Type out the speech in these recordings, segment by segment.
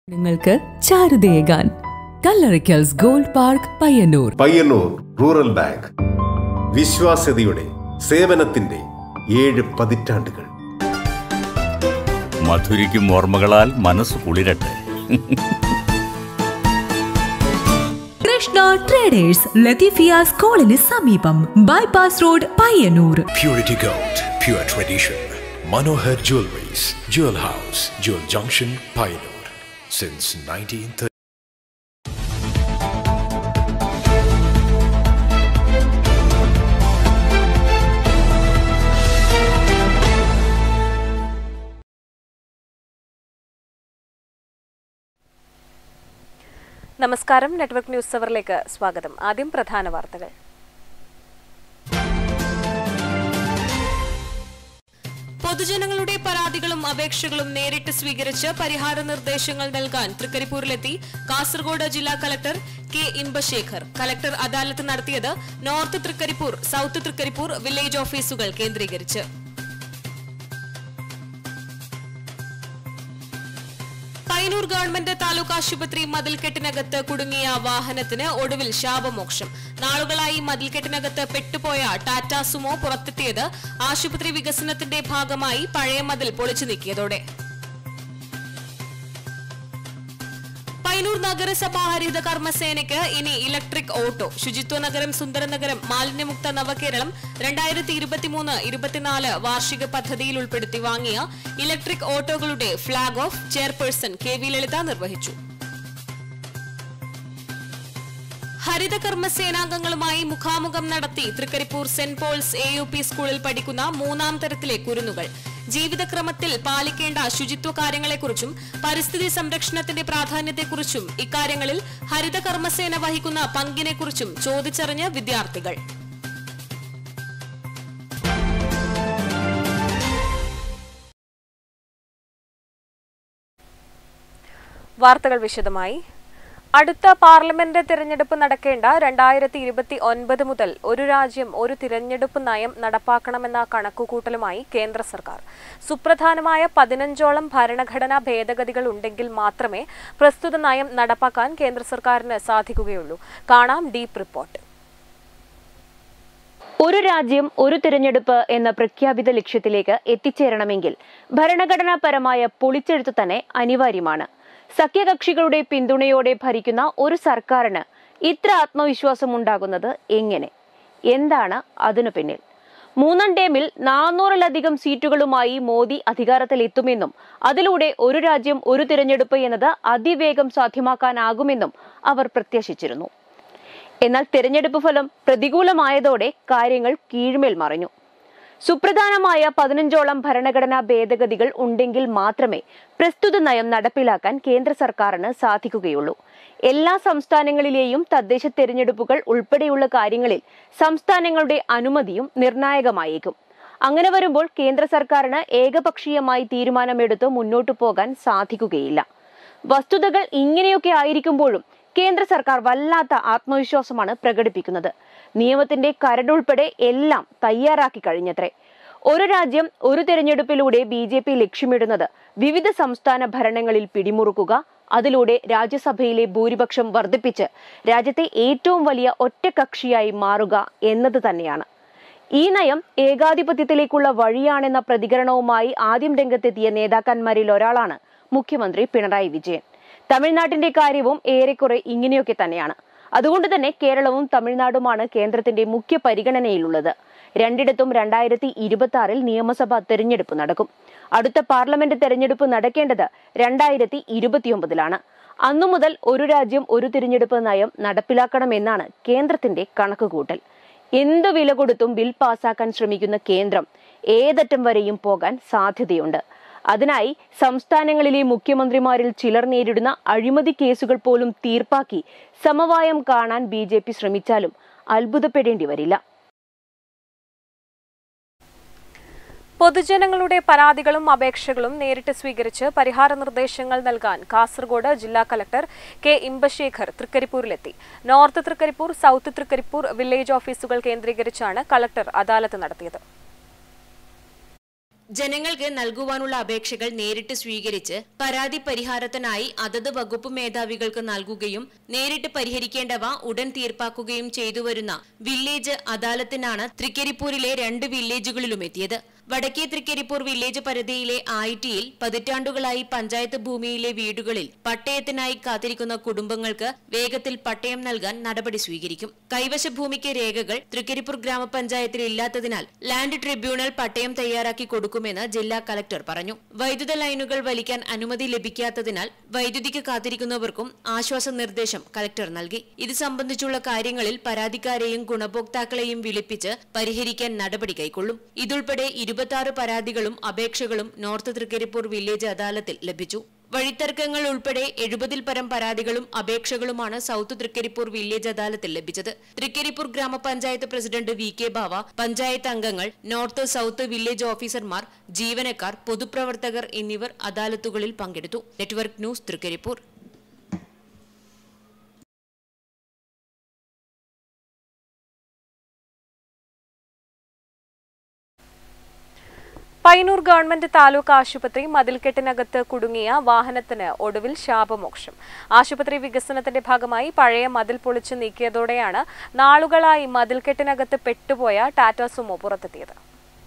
നിങ്ങൾക്ക് ചാരുതയേകാൻ Kallarickals gold park Payyanur Payyanur rural bank വിശ്വാസ്യതയുടെ സേവനത്തിന്റെ ഏഴ് പതിറ്റാണ്ടുകൾ മധുരിക്കും ഓർമ്മകളാൽ മനസ്സ് കുളിരട്ടെ കൃഷ്ണ ട്രേഡേഴ്സ് ലത്തീഫിയ സ്കൂളിന് സമീപം bypass road Payyanur Purity Gold, pure tradition. Manohar Jewelries, Jewel House, Jewel Junction, Pioneer. Since 1930. നമസ്കാരം നെറ്റ്വർക്ക് ന്യൂസ് അവറിലേക്ക് സ്വാഗതം ആദ്യം പ്രധാന വാർത്തകൾ പൊതുജനങ്ങളുടെ പരാതികളും അപേക്ഷകളും നേരിട്ട് സ്വീകരിച്ച് പരിഹാര നിർദ്ദേശങ്ങൾ നൽകാൻ തൃക്കരിപ്പൂരിലെത്തി കാസർഗോഡ് ജില്ലാ collector K Imbasekar collector adalat നടത്തിയത് north Trikaripur south Trikaripur village ഓഫീസുകൾ കേന്ദ്രീകരിച്ച് പയ്യന്നൂർ ഗവൺമെന്റ് താലൂക്ക് ആശുപത്രി മതിൽക്കെട്ടിനകത്ത് കുടുങ്ങിയ വാഹനത്തിന് ഒടുവിൽ ശാപമോക്ഷം നാളുകളായി മതിൽക്കെട്ടിനകത്ത് പെട്ടുപോയ ടാറ്റ സുമോ പുറത്തെത്തിയത് ആശുപത്രി വികസനത്തിന്റെ ഭാഗമായി പഴയ മതിൽ പൊളിച്ചു നീക്കിയതോടെ പയ്യന്നൂർ നഗരസഭാ ഹരിത കർമ്മസേനയ്ക്ക് ഇനി ഇലക്ട്രിക് ഓട്ടോ ശുചിത്വ നഗരം സുന്ദര നഗരം മാലിന്യമുക്ത നവകേരളം രണ്ടായിരത്തി ഇരുപത്തിമൂന്ന് ഇരുപത്തിനാല് വാർഷിക പദ്ധതിയിൽ ഉൾപ്പെടുത്തി വാങ്ങിയ ഇലക്ട്രിക് ഓട്ടോകളുടെ flag off chairperson K V Lalitha നിർവഹിച്ചു ഹരിത കർമ്മസേനാംഗങ്ങളുമായി മുഖാമുഖം നടത്തി Trikaripur saint Paul's A U P സ്കൂളിൽ പഠിക്കുന്ന മൂന്നാം തരത്തിലെ കുരുന്നുകൾ ജീവിതക്രമത്തിൽ പാലിക്കേണ്ട ശുചിത്വ കാര്യങ്ങളെക്കുറിച്ചും പരിസ്ഥിതി സംരക്ഷണത്തിന്റെ പ്രാധാന്യത്തെക്കുറിച്ചും ഇക്കാര്യങ്ങളിൽ ഹരിത കർമ്മസേന വഹിക്കുന്ന പങ്കിനെക്കുറിച്ചും ചോദിച്ചറിഞ്ഞ് വിദ്യാർത്ഥികൾ വാർത്തകൾ വിശദമായി അടുത്ത പാർലമെന്റ് തിരഞ്ഞെടുപ്പ് നടക്കേണ്ട രണ്ടായിരത്തി ഇരുപത്തി ഒൻപത് മുതൽ ഒരു രാജ്യം ഒരു തിരഞ്ഞെടുപ്പ് നയം നടപ്പാക്കണമെന്ന കണക്കുകൂട്ടലുമായി കേന്ദ്ര സർക്കാർ സുപ്രധാനമായ പതിനഞ്ചോളം ഭരണഘടനാ ഭേദഗതികൾ ഉണ്ടെങ്കിൽ മാത്രമേ പ്രസ്തുത നയം നടപ്പാക്കാൻ കേന്ദ്ര സർക്കാരിന് സാധിക്കുകയുള്ളൂ കാണാം ഡീപ് റിപ്പോർട്ട് ഒരു രാജ്യം ഒരു തിരഞ്ഞെടുപ്പ് എന്ന പ്രഖ്യാപിത ലക്ഷ്യത്തിലേക്ക് എത്തിച്ചേരണമെങ്കിൽ ഭരണഘടനാപരമായ പൊളിച്ചെഴുത്ത് തന്നെ അനിവാര്യമാണ് സഖ്യകക്ഷികളുടെ പിന്തുണയോടെ ഭരിക്കുന്ന ഒരു സർക്കാരിന് ഇത്ര ആത്മവിശ്വാസം ഉണ്ടാകുന്നത് എങ്ങനെ എന്താണ് അതിനു പിന്നിൽ മൂന്നാം ടേമിൽ നാനൂറിലധികം സീറ്റുകളുമായി മോദി അധികാരത്തിൽ എത്തുമെന്നും അതിലൂടെ ഒരു രാജ്യം ഒരു തിരഞ്ഞെടുപ്പ് എന്നത് അതിവേഗം സാധ്യമാക്കാനാകുമെന്നും അവർ പ്രത്യാശിച്ചിരുന്നു എന്നാൽ തിരഞ്ഞെടുപ്പ് ഫലം പ്രതികൂലമായതോടെ കാര്യങ്ങൾ കീഴ്മേൽ മറിഞ്ഞു സുപ്രധാനമായ പതിനഞ്ചോളം ഭരണഘടനാ ഭേദഗതികൾ ഉണ്ടെങ്കിൽ മാത്രമേ പ്രസ്തുത നയം നടപ്പിലാക്കാൻ കേന്ദ്ര സർക്കാരിന് സാധിക്കുകയുള്ളൂ എല്ലാ സംസ്ഥാനങ്ങളിലെയും തദ്ദേശ തെരഞ്ഞെടുപ്പുകൾ ഉൾപ്പെടെയുള്ള കാര്യങ്ങളിൽ സംസ്ഥാനങ്ങളുടെ അനുമതിയും നിർണായകമായേക്കും അങ്ങനെ വരുമ്പോൾ കേന്ദ്ര സർക്കാരിന് ഏകപക്ഷീയമായി തീരുമാനമെടുത്ത് മുന്നോട്ടു പോകാൻ സാധിക്കുകയില്ല വസ്തുതകൾ ഇങ്ങനെയൊക്കെ ആയിരിക്കുമ്പോഴും കേന്ദ്ര സർക്കാർ വല്ലാത്ത ആത്മവിശ്വാസമാണ് പ്രകടിപ്പിക്കുന്നത് നിയമത്തിന്റെ കരടുൾപ്പെടെ എല്ലാം തയ്യാറാക്കി കഴിഞ്ഞത്രേ ഒരു രാജ്യം ഒരു തെരഞ്ഞെടുപ്പിലൂടെ ബി ജെ പി ലക്ഷ്യമിടുന്നത് വിവിധ സംസ്ഥാന ഭരണങ്ങളിൽ പിടിമുറുക്കുക അതിലൂടെ രാജ്യസഭയിലെ ഭൂരിപക്ഷം വർദ്ധിപ്പിച്ച് രാജ്യത്തെ ഏറ്റവും വലിയ ഒറ്റകക്ഷിയായി മാറുക എന്നത് തന്നെയാണ് ഈ നയം ഏകാധിപത്യത്തിലേക്കുള്ള വഴിയാണെന്ന പ്രതികരണവുമായി ആദ്യം രംഗത്തെത്തിയ നേതാക്കന്മാരിൽ ഒരാളാണ് മുഖ്യമന്ത്രി പിണറായി വിജയൻ തമിഴ്നാട്ടിന്റെ കാര്യവും ഏറെക്കുറെ ഇങ്ങനെയൊക്കെ തന്നെയാണ് അതുകൊണ്ട് തന്നെ കേരളവും തമിഴ്നാടുമാണ് കേന്ദ്രത്തിന്റെ മുഖ്യ പരിഗണനയിലുള്ളത് രണ്ടിടത്തും രണ്ടായിരത്തി ഇരുപത്തി ആറിൽ നിയമസഭാ തെരഞ്ഞെടുപ്പ് നടക്കും അടുത്ത പാർലമെന്റ് തെരഞ്ഞെടുപ്പ് നടക്കേണ്ടത് രണ്ടായിരത്തി ഇരുപത്തിയൊമ്പതിലാണ് അന്നു മുതൽ ഒരു രാജ്യം ഒരു തിരഞ്ഞെടുപ്പ് നയം നടപ്പിലാക്കണമെന്നാണ് കേന്ദ്രത്തിന്റെ കണക്കുകൂട്ടൽ എന്ത് വില കൊടുത്തും ബിൽ പാസാക്കാൻ ശ്രമിക്കുന്ന കേന്ദ്രം ഏതറ്റം വരെയും പോകാൻ സാധ്യതയുണ്ട് അതിനായി സംസ്ഥാനങ്ങളിലെ മുഖ്യമന്ത്രിമാരിൽ ചിലർ നേരിടുന്ന അഴിമതി കേസുകൾ പോലും തീർപ്പാക്കി സമവായം കാണാൻ ബി ജെ പി ശ്രമിച്ചാലും അത്ഭുതപ്പെടേണ്ടി വരില്ല പൊതുജനങ്ങളുടെ പരാതികളും അപേക്ഷകളും നേരിട്ട് സ്വീകരിച്ച് പരിഹാര നിർദ്ദേശങ്ങൾ നൽകാൻ കാസർഗോഡ് ജില്ലാ കലക്ടർ കെ ഇമ്പശേഖർ തൃക്കരിപ്പൂരിലെത്തി north Trikaripur south Trikaripur village ഓഫീസുകൾ കേന്ദ്രീകരിച്ചാണ് കലക്ടർ അദാലത്ത് നടത്തിയത് ജനങ്ങൾക്ക് നൽകുവാനുള്ള അപേക്ഷകൾ നേരിട്ട് സ്വീകരിച്ച് പരാതി പരിഹാരത്തിനായി അതത് വകുപ്പ് മേധാവികൾക്ക് നൽകുകയും നേരിട്ട് പരിഹരിക്കേണ്ടവ ഉടൻ തീർപ്പാക്കുകയും ചെയ്തുവരുന്ന വില്ലേജ് അദാലത്തിനാണ് തൃക്കരിപ്പൂരിലെ രണ്ട് വില്ലേജുകളിലും എത്തിയത് വടക്കേ തൃക്കരിപ്പൂർ വില്ലേജ് പരിധിയിലെ ആയിട്ടിയിൽ പതിറ്റാണ്ടുകളായി പഞ്ചായത്ത് ഭൂമിയിലെ വീടുകളിൽ പട്ടയത്തിനായി കാത്തിരിക്കുന്ന കുടുംബങ്ങൾക്ക് വേഗത്തിൽ പട്ടയം നൽകാൻ നടപടി സ്വീകരിക്കും കൈവശ ഭൂമിക്ക് രേഖകൾ തൃക്കരിപ്പൂർ ഗ്രാമപഞ്ചായത്തിൽ ഇല്ലാത്തതിനാൽ ലാൻഡ് ട്രിബ്യൂണൽ പട്ടയം തയ്യാറാക്കി കൊടുക്കുമെന്ന് ജില്ലാ കലക്ടർ പറഞ്ഞു വൈദ്യുത ലൈനുകൾ വലിക്കാൻ അനുമതി ലഭിക്കാത്തതിനാൽ വൈദ്യുതിക്ക് കാത്തിരിക്കുന്നവർക്കും ആശ്വാസ നിർദ്ദേശം കലക്ടർ നൽകി ഇത് സംബന്ധിച്ചുള്ള കാര്യങ്ങളിൽ പരാതിക്കാരെയും ഗുണഭോക്താക്കളെയും വിളിപ്പിച്ച് പരിഹരിക്കാൻ നടപടി കൈക്കൊള്ളും ഇതുൾപ്പെടെ ഇരുപത്തി പരാതികളും അപേക്ഷകളും നോർത്ത് തൃക്കരിപ്പൂർ വില്ലേജ് അദാലത്തിൽ ലഭിച്ചു വഴിത്തർക്കങ്ങൾ ഉൾപ്പെടെ എഴുപതിൽ പരം പരാതികളും അപേക്ഷകളുമാണ് സൌത്ത് തൃക്കരിപ്പൂർ വില്ലേജ് അദാലത്തിൽ ലഭിച്ചത് തൃക്കരിപ്പൂർ ഗ്രാമപഞ്ചായത്ത് president V K Bava panchayat അംഗങ്ങൾ നോർത്ത് സൌത്ത് വില്ലേജ് ഓഫീസർമാർ ജീവനക്കാർ പൊതുപ്രവർത്തകർ എന്നിവർ അദാലത്തുകളിൽ പങ്കെടുത്തു network news Trikaripur Payyanur government taluk ആശുപത്രി മതിൽക്കെട്ടിനകത്ത് കുടുങ്ങിയ വാഹനത്തിന് ഒടുവിൽ ശാപമോക്ഷം ആശുപത്രി വികസനത്തിന്റെ ഭാഗമായി പഴയ മതിൽ പൊളിച്ചു നീക്കിയതോടെയാണ് നാളുകളായി മതിൽക്കെട്ടിനകത്ത് പെട്ടുപോയ ടാറ്റ സുമോ പുറത്തെത്തിയത്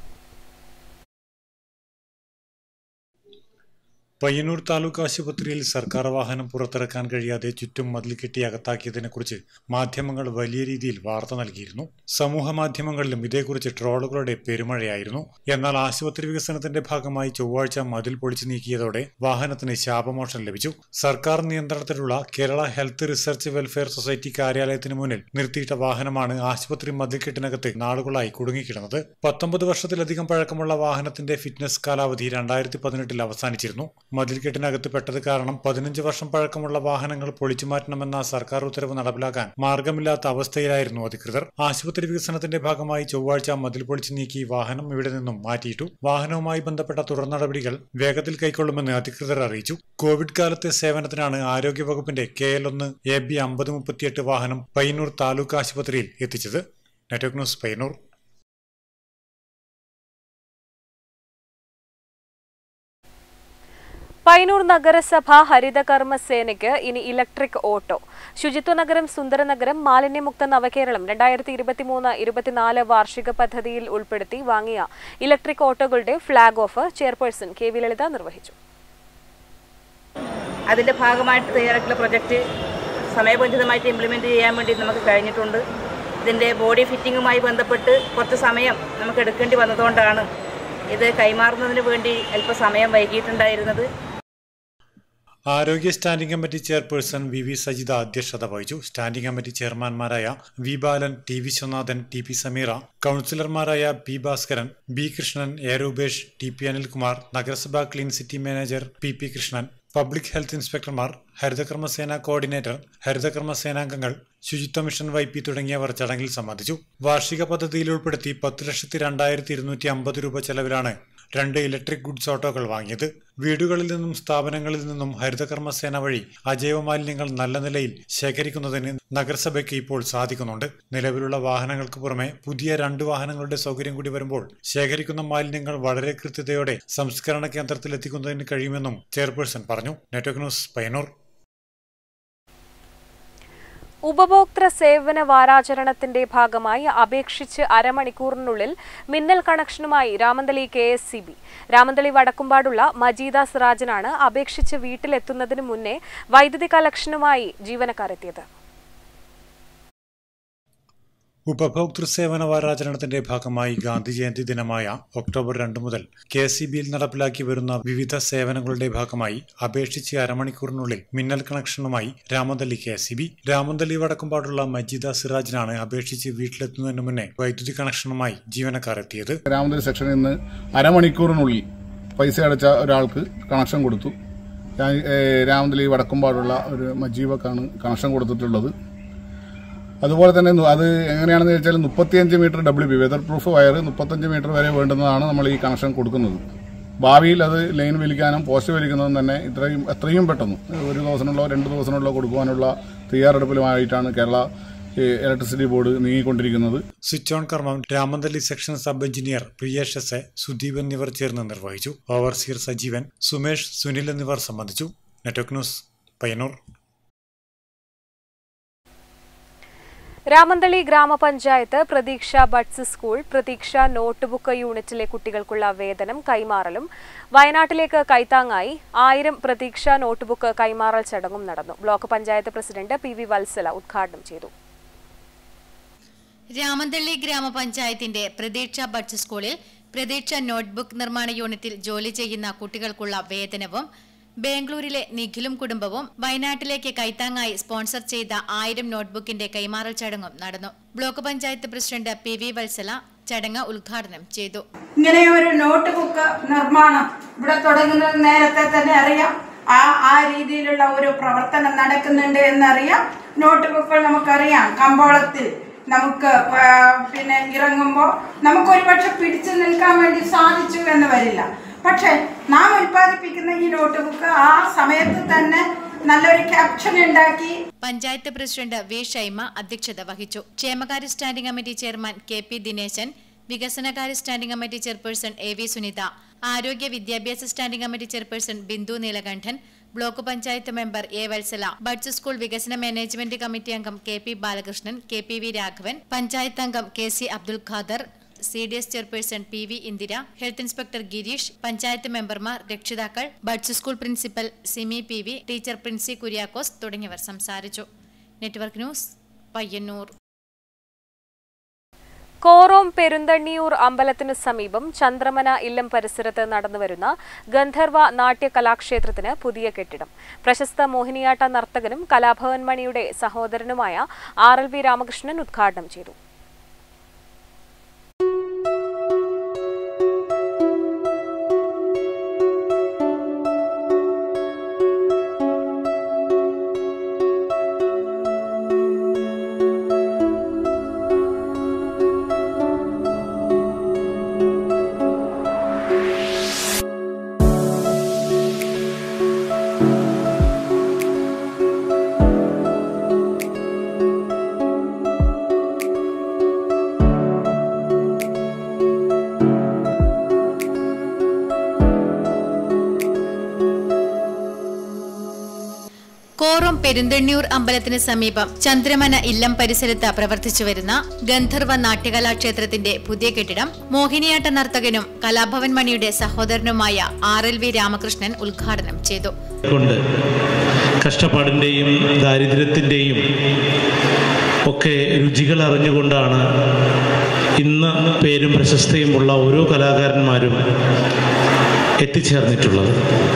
പയ്യന്നൂർ താലൂക്ക് ആശുപത്രിയിൽ സർക്കാർ വാഹനം പുറത്തിറക്കാൻ കഴിയാതെ ചുറ്റും മതിൽ കെട്ടി അകത്താക്കിയതിനെക്കുറിച്ച് മാധ്യമങ്ങൾ വലിയ രീതിയിൽ വാർത്ത നൽകിയിരുന്നു സമൂഹ മാധ്യമങ്ങളിലും ഇതേക്കുറിച്ച് ട്രോളുകളുടെ പെരുമഴയായിരുന്നു എന്നാൽ ആശുപത്രി വികസനത്തിന്റെ ഭാഗമായി ചൊവ്വാഴ്ച മതിൽ പൊളിച്ചു നീക്കിയതോടെ വാഹനത്തിന് ശാപമോഷം ലഭിച്ചു സർക്കാർ നിയന്ത്രണത്തിലുള്ള Kerala health research welfare society കാര്യാലയത്തിന് മുന്നിൽ നിർത്തിയിട്ട വാഹനമാണ് ആശുപത്രി മതിൽക്കെട്ടിനകത്ത് നാളുകളായി കുടുങ്ങിക്കിടന്നത് പത്തൊമ്പത് വർഷത്തിലധികം പഴക്കമുള്ള വാഹനത്തിന്റെ ഫിറ്റ്നസ് കാലാവധി രണ്ടായിരത്തി പതിനെട്ടിൽ അവസാനിച്ചിരുന്നു മതിൽക്കെട്ടിനകത്ത് പെട്ടത് കാരണം പതിനഞ്ച് വർഷം പഴക്കമുള്ള വാഹനങ്ങൾ പൊളിച്ചു മാറ്റണമെന്ന സർക്കാർ ഉത്തരവ് നടപ്പിലാക്കാൻ മാർഗമില്ലാത്ത അവസ്ഥയിലായിരുന്നു അധികൃതർ ആശുപത്രി വികസനത്തിന്റെ ഭാഗമായി ചൊവ്വാഴ്ച മതിൽ പൊളിച്ചു നീക്കി വാഹനം ഇവിടെ നിന്നും മാറ്റിയിട്ടു വാഹനവുമായി ബന്ധപ്പെട്ട തുടർ നടപടികൾ വേഗത്തിൽ കൈക്കൊള്ളുമെന്ന് അധികൃതർ അറിയിച്ചു കോവിഡ് കാലത്തെ സേവനത്തിനാണ് ആരോഗ്യവകുപ്പിന്റെ കെ എൽ ഒന്ന് എ ബി അമ്പത് മുപ്പത്തിയെട്ട് വാഹനം പയ്യന്നൂർ താലൂക്ക് ആശുപത്രിയിൽ എത്തിച്ചത് നെറ്റ്വർക്ക് ന്യൂസ് പയ്യന്നൂർ പയ്യന്നൂർ നഗരസഭ ഹരിതകർമ്മ സേനയ്ക്ക് ഇനി ഇലക്ട്രിക് ഓട്ടോ ശുചിത്വ നഗരം സുന്ദരനഗരം മാലിന്യമുക്ത നവകേരളം രണ്ടായിരത്തി ഇരുപത്തിമൂന്ന് ഇരുപത്തിനാല് വാർഷിക പദ്ധതിയിൽ ഉൾപ്പെടുത്തി വാങ്ങിയ ഇലക്ട്രിക് ഓട്ടോകളുടെ flag off chairperson K V Lalitha നിർവഹിച്ചു അതിൻ്റെ ഭാഗമായിട്ട് തയ്യാറാക്കിയുള്ള പ്രൊജക്റ്റ് സമയബന്ധിതമായിട്ട് ഇംപ്ലിമെൻറ്റ് ചെയ്യാൻ വേണ്ടി നമുക്ക് കഴിഞ്ഞിട്ടുണ്ട് ഇതിൻ്റെ ബോഡി ഫിറ്റിങ്ങുമായി ബന്ധപ്പെട്ട് കുറച്ച് സമയം നമുക്ക് എടുക്കേണ്ടി വന്നതുകൊണ്ടാണ് ഇത് കൈമാറുന്നതിന് വേണ്ടി അല്പം സമയം വൈകിയിട്ടുണ്ടായിരുന്നത് ആരോഗ്യ standing committee chairperson V V Sajitha അധ്യക്ഷത വഹിച്ചു സ്റ്റാൻഡിംഗ് കമ്മിറ്റി ചെയർമാൻമാരായ V Balan T Viswanathan T P Sameera കൌൺസിലർമാരായ P Bhaskaran B Krishnan A Rupesh T P Anilkumar നഗരസഭാ clean city manager P P Krishnan public health ഇൻസ്പെക്ടർമാർ ഹരിതകർമ്മസേന കോർഡിനേറ്റർ ഹരിതകർമ്മ സേനാംഗങ്ങൾ ശുചിത്വ മിഷൻ വൈ പി തുടങ്ങിയവർ ചടങ്ങിൽ സംബന്ധിച്ചു വാർഷിക പദ്ധതിയിൽ ഉൾപ്പെടുത്തി പത്ത് ലക്ഷത്തി രണ്ടായിരത്തി ഇരുന്നൂറ്റി അമ്പത് രൂപ ചെലവിലാണ് രണ്ട് ഇലക്ട്രിക് ഗുഡ്സ് ഓട്ടോകൾ വാങ്ങിയത് വീടുകളിൽ നിന്നും സ്ഥാപനങ്ങളിൽ നിന്നും ഹരിതകർമ്മ സേന വഴി അജൈവ മാലിന്യങ്ങൾ നല്ല നിലയിൽ ശേഖരിക്കുന്നതിന് നഗരസഭയ്ക്ക് ഇപ്പോൾ സാധിക്കുന്നുണ്ട് നിലവിലുള്ള വാഹനങ്ങൾക്ക് പുറമെ പുതിയ രണ്ട് വാഹനങ്ങളുടെ സൗകര്യം കൂടി വരുമ്പോൾ ശേഖരിക്കുന്ന മാലിന്യങ്ങൾ വളരെ കൃത്യതയോടെ സംസ്കരണ കേന്ദ്രത്തിൽ എത്തിക്കുന്നതിന് കഴിയുമെന്നും ചെയർപേഴ്സൺ പറഞ്ഞു നെറ്റ്വർക്ക് ന്യൂസ് പയ്യന്നൂർ ഉപഭോക്തൃ സേവന വാരാചരണത്തിന്റെ ഭാഗമായി അപേക്ഷിച്ച് അരമണിക്കൂറിനുള്ളിൽ മിന്നൽ കണക്ഷനുമായി Ramanthali K S C B Ramanthali വടക്കുംപാടുള്ള മജീദ സിറാജിനാണ് അപേക്ഷിച്ച് വീട്ടിലെത്തുന്നതിന് മുന്നേ വൈദ്യുതി കലക്ഷനുമായി ജീവനക്കാർ എത്തിയത് ഉപഭോക്തൃ സേവന വാരാചരണത്തിന്റെ ഭാഗമായി ഗാന്ധി ജയന്തി ദിനമായ ഒക്ടോബർ രണ്ട് മുതൽ കെ സി ബിയിൽ നടപ്പിലാക്കി വരുന്ന വിവിധ സേവനങ്ങളുടെ ഭാഗമായി അപേക്ഷിച്ച് അരമണിക്കൂറിനുള്ളിൽ മിന്നൽ കണക്ഷനുമായി Ramanthali K C B Ramanthali വടക്കുംപാടുള്ള മജീദ സിറാജിനാണ് അപേക്ഷിച്ച് വീട്ടിലെത്തുന്നതിന് മുന്നേ വൈദ്യുതി കണക്ഷനുമായി ജീവനക്കാർ എത്തിയത് രാമന്തലി സെക്ഷനിൽ നിന്ന് അരമണിക്കൂറിനുള്ളിൽ പൈസ അടച്ച ഒരാൾക്ക് കണക്ഷൻ കൊടുത്തു ഞാൻ ഏഹ്, രാമന്തലി വടക്കുംപാടുള്ള ഒരു മജീബക്കാണ് കണക്ഷൻ കൊടുത്തിട്ടുള്ളത് അതുപോലെ തന്നെ നു- അത് എങ്ങനെയാണെന്ന് വെച്ചാൽ മുപ്പത്തിയഞ്ച് metre W B weather proof wire മുപ്പത്തഞ്ച് മീറ്റർ വരെ വേണ്ടുന്നതാണ് നമ്മൾ ഈ കണക്ഷൻ കൊടുക്കുന്നത് ഭാവിയിൽ അത് ലൈൻ വലിക്കാനും പോസ്റ്റ് വലിക്കുന്നതും തന്നെ ഇത്രയും എത്രയും പെട്ടെന്ന് ഒരു ദിവസത്തിനുള്ളോ രണ്ട് ദിവസത്തിനുള്ളോ കൊടുക്കുവാനുള്ള തയ്യാറെടുപ്പിലുമായിട്ടാണ് കേരള ഇലക്ട്രിസിറ്റി ബോർഡ് നീങ്ങിക്കൊണ്ടിരിക്കുന്നത് സ്വിച്ച് ഓൺ കർമ്മം Ramanthali section sub engineer Priyesh S A Sudeep എന്നിവർ ചേർന്ന് നിർവഹിച്ചു ഓവർസിയർ സജീവൻ സുമേഷ് സുനിൽ എന്നിവർ സംബന്ധിച്ചു നെറ്റ്വർക്ക് ന്യൂസ് പയ്യന്നൂർ രാമന്തളി ഗ്രാമപഞ്ചായത്ത് പ്രതീക്ഷ ബഡ്സ് സ്കൂൾ പ്രതീക്ഷ നോട്ട്ബുക്ക് യൂണിറ്റിലെ കുട്ടികൾക്കുള്ള വേതനം കൈമാറലും വയനാട്ടിലേക്ക് കൈത്താങ്ങായി ആയിരം പ്രതീക്ഷ നോട്ട്ബുക്ക് കൈമാറൽ ചടങ്ങും നടന്നു block panchayat president P V Vatsala ഉദ്ഘാടനം ചെയ്തു രാമന്തള്ളി ഗ്രാമപഞ്ചായത്തിന്റെ പ്രതീക്ഷ ബഡ്സ് സ്കൂളിൽ പ്രതീക്ഷ നോട്ട്ബുക്ക് നിർമ്മാണ യൂണിറ്റിൽ ജോലി ചെയ്യുന്ന കുട്ടികൾക്കുള്ള വേതനവും ബാംഗ്ലൂരിലെ നിഖിലും കുടുംബവും വയനാട്ടിലേക്ക് കൈത്താങ്ങായി സ്പോൺസർ ചെയ്ത ആയിരം നോട്ട്ബുക്കിന്റെ കൈമാറൽ ചടങ്ങും നടന്നു block panchayat president P V Vatsala ചടങ്ങ് ഉദ്ഘാടനം ചെയ്തു ഇങ്ങനെ ഒരു നോട്ട് ബുക്ക് നിർമ്മാണം ഇവിടെ തുടങ്ങുന്നത് നേരത്തെ തന്നെ അറിയാം ആ ആ രീതിയിലുള്ള ഒരു പ്രവർത്തനം നടക്കുന്നുണ്ട് എന്നറിയാം നോട്ട് ബുക്കുകൾ നമുക്കറിയാം കമ്പോളത്തിൽ നമുക്ക് പ- പിന്നെ ഇറങ്ങുമ്പോൾ നമുക്ക് ഒരുപക്ഷെ പിടിച്ചു നിൽക്കാൻ വേണ്ടി സാധിച്ചു എന്ന് വരില്ല പക്ഷെ നാം ഉൽപ്പാദിപ്പിക്കുന്ന ഈ നോട്ട് ബുക്ക് ആ സമയത്ത് തന്നെ നല്ലൊരു ക്യാപ്ഷൻ ഉണ്ടാക്കി പഞ്ചായത്ത് പ്രസിഡന്റ് വി ഷൈമ അധ്യക്ഷത വഹിച്ചു ക്ഷേമകാര്യ standing committee chairman K P Dineshan വികസനകാര്യ standing committee chairperson A V Sunitha ആരോഗ്യ വിദ്യാഭ്യാസ standing committee chairperson Bindu Neelakandan block panchayat member A Vatsala buds school വികസന മാനേജ്മെന്റ് കമ്മിറ്റി അംഗം K P Balakrishnan K P V Raghavan panchayat അംഗം K C Abdul Khader C D S chairperson P V Indira health inspector Girish panchayat മെമ്പർമാർ രക്ഷിതാക്കൾ buds school principal Simi P V teacher Princy Kuriakose തുടങ്ങിയവർ സംസാരിച്ചു network news Payyanur Korom Perunthanniyur അമ്പലത്തിനു സമീപം ചന്ദ്രമന ഇല്ലം പരിസരത്ത് നടന്നുവരുന്ന ഗന്ധർവ നാട്യ കലാക്ഷേത്രത്തിന് പുതിയ കെട്ടിടം പ്രശസ്ത മോഹിനിയാട്ട നർത്തകനും കലാഭവൻ മണിയുടെ സഹോദരനുമായ ആർ എൽ വി രാമകൃഷ്ണൻ ഉദ്ഘാടനം ചെയ്തു കോറം പെരുന്തണ്ണിയൂർ അമ്പലത്തിന് സമീപം ചന്ദ്രമന ഇല്ലം പരിസരത്ത് പ്രവർത്തിച്ചു വരുന്ന ഗന്ധർവ നാട്യകലാക്ഷേത്രത്തിന്റെ പുതിയ കെട്ടിടം മോഹിനിയാട്ട നർത്തകനും കലാഭവൻ മണിയുടെ സഹോദരനുമായ ആർ എൽ വി രാമകൃഷ്ണൻ ഉദ്ഘാടനം ചെയ്തു കൊണ്ട് കഷ്ടപ്പാടിൻ്റെയും ദാരിദ്ര്യത്തിൻ്റെയും ഒക്കെ രുചികൾ അറിഞ്ഞുകൊണ്ടാണ് ഇന്ന് പേരും പ്രശസ്തിയുമുള്ള ഓരോ കലാകാരന്മാരും എത്തിച്ചേർന്നിട്ടുള്ളത്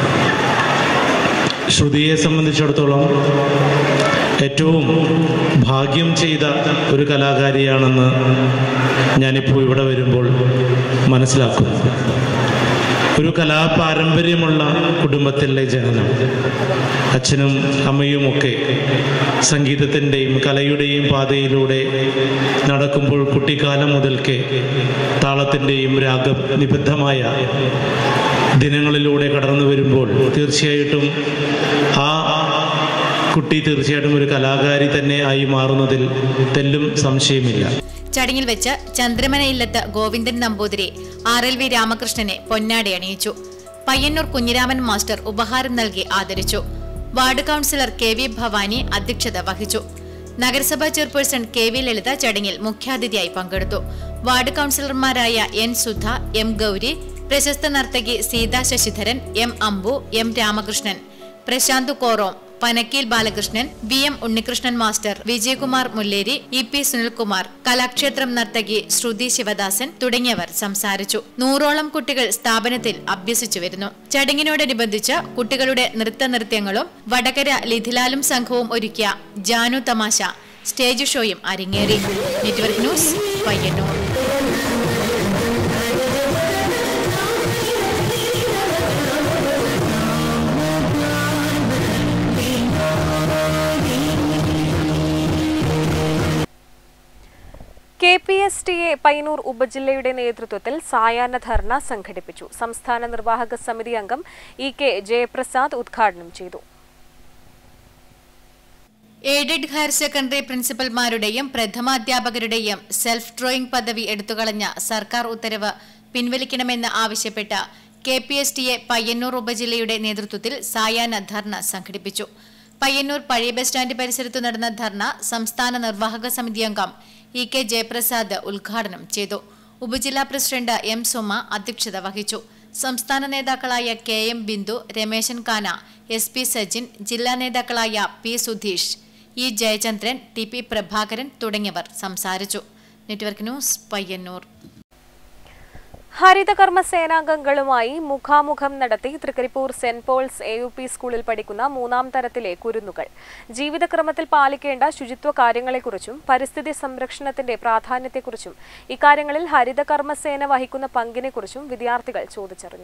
ശ്രുതിയെ സംബന്ധിച്ചിടത്തോളം ഏറ്റവും ഭാഗ്യം ചെയ്ത ഒരു കലാകാരിയാണെന്ന് ഞാനിപ്പോൾ ഇവിടെ വരുമ്പോൾ മനസ്സിലാക്കുന്നു ഒരു കലാപാരമ്പര്യമുള്ള കുടുംബത്തിലെ ജനനം അച്ഛനും അമ്മയും ഒക്കെ സംഗീതത്തിൻ്റെയും കലയുടെയും പാതയിലൂടെ നടക്കുമ്പോൾ കുട്ടിക്കാലം മുതൽക്കേ താളത്തിൻ്റെയും രാഗ നിബദ്ധമായ ദിനങ്ങളിലൂടെ കടന്നു വരുമ്പോൾ തീർച്ചയായിട്ടും ആ കുട്ടി തീർച്ചയായിട്ടും ഒരു കലാകാരി തന്നെ ആയി മാറുന്നതിൽ തെല്ലും സംശയമില്ല ചടങ്ങിൽ വെച്ച് ചന്ദ്രമന ഇല്ലത്ത് Govindan Namboothiri R L V രാമകൃഷ്ണനെ പൊന്നാടി അണിയിച്ചു പയ്യന്നൂർ കുഞ്ഞിരാമൻ മാസ്റ്റർ ഉപഹാരം നൽകി ആദരിച്ചു ward councillor K V Bhavani അധ്യക്ഷത വഹിച്ചു നഗരസഭാ ചെയർപേഴ്സൺ കെ വി ലളിത ചടങ്ങിൽ മുഖ്യാതിഥിയായി പങ്കെടുത്തു വാർഡ് കൗൺസിലർമാരായ എൻ സുധ എം ഗൗരി പ്രശസ്ത നർത്തകി Seetha Sasidharan M Ambu M Ramakrishnan Prashanth Korom Panakkeel Balakrishnan V M Unnikrishnan master Vijayakumar Mulleri E P Sunilkumar Kalakshetram നർത്തകി ശ്രുതി ശിവദാസൻ തുടങ്ങിയവർ സംസാരിച്ചു നൂറോളം കുട്ടികൾ സ്ഥാപനത്തിൽ അഭ്യസിച്ചു വരുന്നു ചടങ്ങിനോടനുബന്ധിച്ച് കുട്ടികളുടെ നൃത്തനൃത്യങ്ങളും വടകര ലിഥിലാലും സംഘവും ഒരുക്കിയ ജാനു തമാശ സ്റ്റേജ് ഷോയും അരങ്ങേറി network news Payyanur K P S T A Payyanur ഉപജില്ലയുടെ നേതൃത്വത്തിൽ സായാഹ്ന ധർണ സംഘടിപ്പിച്ചു സംസ്ഥാന നിർവാഹക സമിതി അംഗം ഇ കെ ജയപ്രസാദ് ഉദ്ഘാടനം ചെയ്തു എയ്ഡഡ് ഹയർ സെക്കൻഡറി പ്രിൻസിപ്പൽമാരുടെയും പ്രഥമാധ്യാപകരുടെയും സെൽഫ് ഡ്രോയിംഗ് പദവി എടുത്തുകളഞ്ഞ സർക്കാർ ഉത്തരവ് പിൻവലിക്കണമെന്ന് ആവശ്യപ്പെട്ട K P S T A Payyanur ഉപജില്ലയുടെ നേതൃത്വത്തിൽ സായാഹ്ന ധർണ സംഘടിപ്പിച്ചു പയ്യന്നൂർ പഴയ ബസ് സ്റ്റാൻഡ് പരിസരത്ത് നടന്ന ധർണ സംസ്ഥാന നിർവാഹക സമിതി അംഗം ഇ കെ ജയപ്രസാദ് ഉദ്ഘാടനം ചെയ്തു ഉപജില്ലാ പ്രസിഡന്റ് എം സുമ അധ്യക്ഷത വഹിച്ചു സംസ്ഥാന നേതാക്കളായ കെ എം ബിന്ദു രമേശൻ കാന എസ് പി സജിൻ ജില്ലാ നേതാക്കളായ P Sudheesh E Jayachandran T P Prabhakaran തുടങ്ങിയവർ സംസാരിച്ചു നെറ്റ്വർക്ക് ന്യൂസ് പയ്യന്നൂർ ഹരിതകർമ്മ സേനാംഗങ്ങളുമായി മുഖാമുഖം നടത്തി Trikaripur saint Paul's A U P സ്കൂളിൽ പഠിക്കുന്ന മൂന്നാം തരത്തിലെ കുരുന്നുകൾ ജീവിതക്രമത്തിൽ പാലിക്കേണ്ട ശുചിത്വ കാര്യങ്ങളെക്കുറിച്ചും പരിസ്ഥിതി സംരക്ഷണത്തിന്റെ പ്രാധാന്യത്തെക്കുറിച്ചും ഇക്കാര്യങ്ങളിൽ ഹരിതകർമ്മസേന വഹിക്കുന്ന പങ്കിനെക്കുറിച്ചും വിദ്യാർത്ഥികൾ ചോദിച്ചറിഞ്ഞു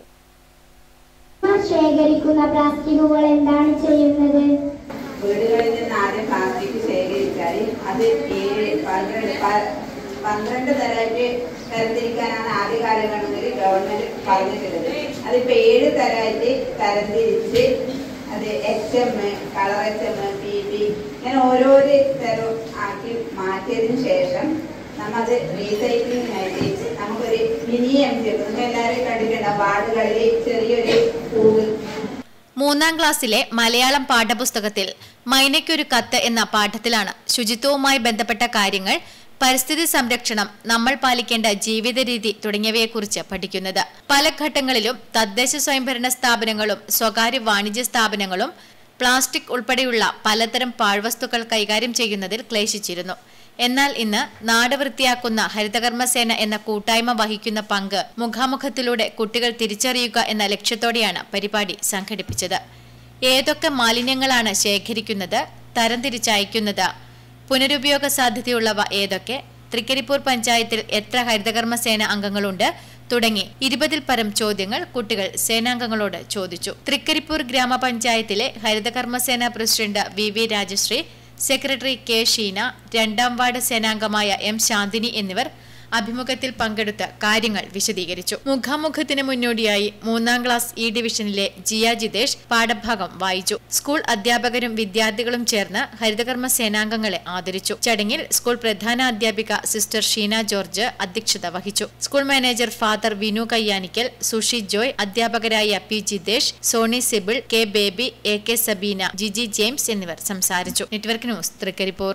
ശേഖരിക്കുന്ന പ്ലാസ്റ്റിക്കുകൾ എന്താണ് ചെയ്യുന്നത് വീടുകളിൽ നിന്ന് ആദ്യം പ്ലാസ്റ്റിക് ശേഖരിച്ചാൽ അത് ഏഴ് പന്ത്രണ്ട് പ- പന്ത്രണ്ട് തരമായിട്ട് തരംതിരിക്കാനാണ് ആദ്യ കാലഘട്ടത്തിൽ ഗവൺമെന്റ് പറഞ്ഞിട്ടുള്ളത് അതിപ്പോ ഏഴ് തരമായിട്ട് തരംതിരിച്ച് അത് H M colour H M P P ഇങ്ങനെ ഓരോരോ തരം ആക്കി മാറ്റിയതിന് ശേഷം നമ്മത് റീസൈക്ലിങ്ങിനായിട്ട് നമുക്കൊരു മിനി എം ജി നിങ്ങൾ എല്ലാവരും കണ്ടിട്ടുണ്ടാവും വാർഡുകളിൽ ചെറിയൊരു പൂവ് മൂന്നാം ക്ലാസ്സിലെ മലയാളം പാഠപുസ്തകത്തിൽ മൈനയ്ക്കൊരു കത്ത് എന്ന പാഠത്തിലാണ് ശുചിത്വവുമായി ബന്ധപ്പെട്ട കാര്യങ്ങൾ പരിസ്ഥിതി സംരക്ഷണം നമ്മൾ പാലിക്കേണ്ട ജീവിത രീതി തുടങ്ങിയവയെക്കുറിച്ച് പഠിക്കുന്നത് പല ഘട്ടങ്ങളിലും തദ്ദേശ സ്വയംഭരണ സ്ഥാപനങ്ങളും സ്വകാര്യ വാണിജ്യ സ്ഥാപനങ്ങളും പ്ലാസ്റ്റിക് ഉൾപ്പെടെയുള്ള പലതരം പാഴ്വസ്തുക്കൾ കൈകാര്യം ചെയ്യുന്നതിൽ ക്ലേശിച്ചിരുന്നു എന്നാൽ ഇന്ന് നാട് വൃത്തിയാക്കുന്ന ഹരിതകർമ്മസേന എന്ന കൂട്ടായ്മ വഹിക്കുന്ന പങ്ക് മുഖാമുഖത്തിലൂടെ കുട്ടികൾ തിരിച്ചറിയുക എന്ന ലക്ഷ്യത്തോടെയാണ് പരിപാടി സംഘടിപ്പിച്ചത് ഏതൊക്കെ മാലിന്യങ്ങളാണ് ശേഖരിക്കുന്നത് തരംതിരിച്ചയക്കുന്നത് പുനരുപയോഗ സാധ്യതയുള്ളവ ഏതൊക്കെ തൃക്കരിപ്പൂർ പഞ്ചായത്തിൽ എത്ര ഹരിതകർമ്മസേന അംഗങ്ങളുണ്ട് തുടങ്ങി ഇരുപതിൽ പരം ചോദ്യങ്ങൾ കുട്ടികൾ സേനാംഗങ്ങളോട് ചോദിച്ചു തൃക്കരിപ്പൂർ ഗ്രാമപഞ്ചായത്തിലെ ഹരിതകർമ്മസേന president V V Rajasree secretary K Sheena രണ്ടാം വാർഡ് സേനാംഗമായ എം ശാന്തിനി എന്നിവർ അഭിമുഖത്തിൽ പങ്കെടുത്ത് കാര്യങ്ങൾ വിശദീകരിച്ചു മുഖാമുഖത്തിന് മുന്നോടിയായി മൂന്നാം ക്ലാസ് ഇ ഡിവിഷനിലെ ജിയ ജിതേഷ് പാഠഭാഗം വായിച്ചു സ്കൂൾ അധ്യാപകരും വിദ്യാർത്ഥികളും ചേർന്ന് ഹരിതകർമ്മ സേനാംഗങ്ങളെ ആദരിച്ചു ചടങ്ങിൽ സ്കൂൾ പ്രധാന അധ്യാപിക സിസ്റ്റർ ഷീന ജോർജ് അധ്യക്ഷത വഹിച്ചു school manager father Vinu Kayyanikkal Sushi Joy അധ്യാപകരായ P Jithesh Sony Sibil K Baby A K Sabeena Jiji James എന്നിവർ സംസാരിച്ചു നെറ്റ്വർക്ക് ന്യൂസ് തൃക്കരിപ്പൂർ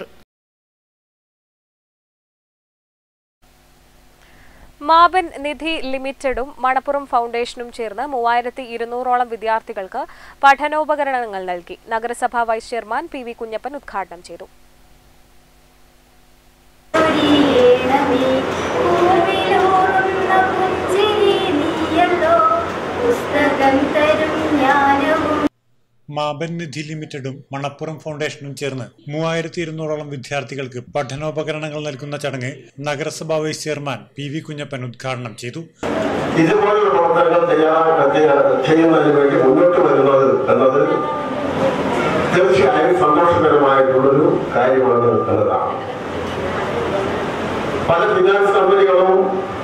മാബൻ നിധി ലിമിറ്റഡും മണപ്പുറം ഫൗണ്ടേഷനും ചേർന്ന് മൂവായിരത്തി ഇരുന്നൂറോളം വിദ്യാർത്ഥികൾക്ക് പഠനോപകരണങ്ങൾ നൽകി നഗരസഭാ vice chairman P V Kunhappan ഉദ്ഘാടനം ചെയ്തു പുസ്തകം തരും ജ്ഞാനവും മാബൻ നിധി ലിമിറ്റഡും മണപ്പുറം ഫൗണ്ടേഷനും ചേർന്ന് മൂവായിരത്തി ഇരുന്നൂറോളം വിദ്യാർത്ഥികൾക്ക് പഠനോപകരണങ്ങൾ നൽകുന്ന ചടങ്ങ് നഗരസഭാ vice chairman P V Kunhappan ഉദ്ഘാടനം ചെയ്തു ഇതുപോലുള്ള പ്രവർത്തനങ്ങൾ തയ്യാറാ ചെയ്യുന്നതിന് വേണ്ടി മുന്നോട്ട് വരുന്നത് എന്നത് തീർച്ചയായും സന്തോഷകരമായിട്ടുള്ളൊരു കാര്യമാണ് എന്നതാണ് പല ഫിനാൻസ് കമ്പനികളും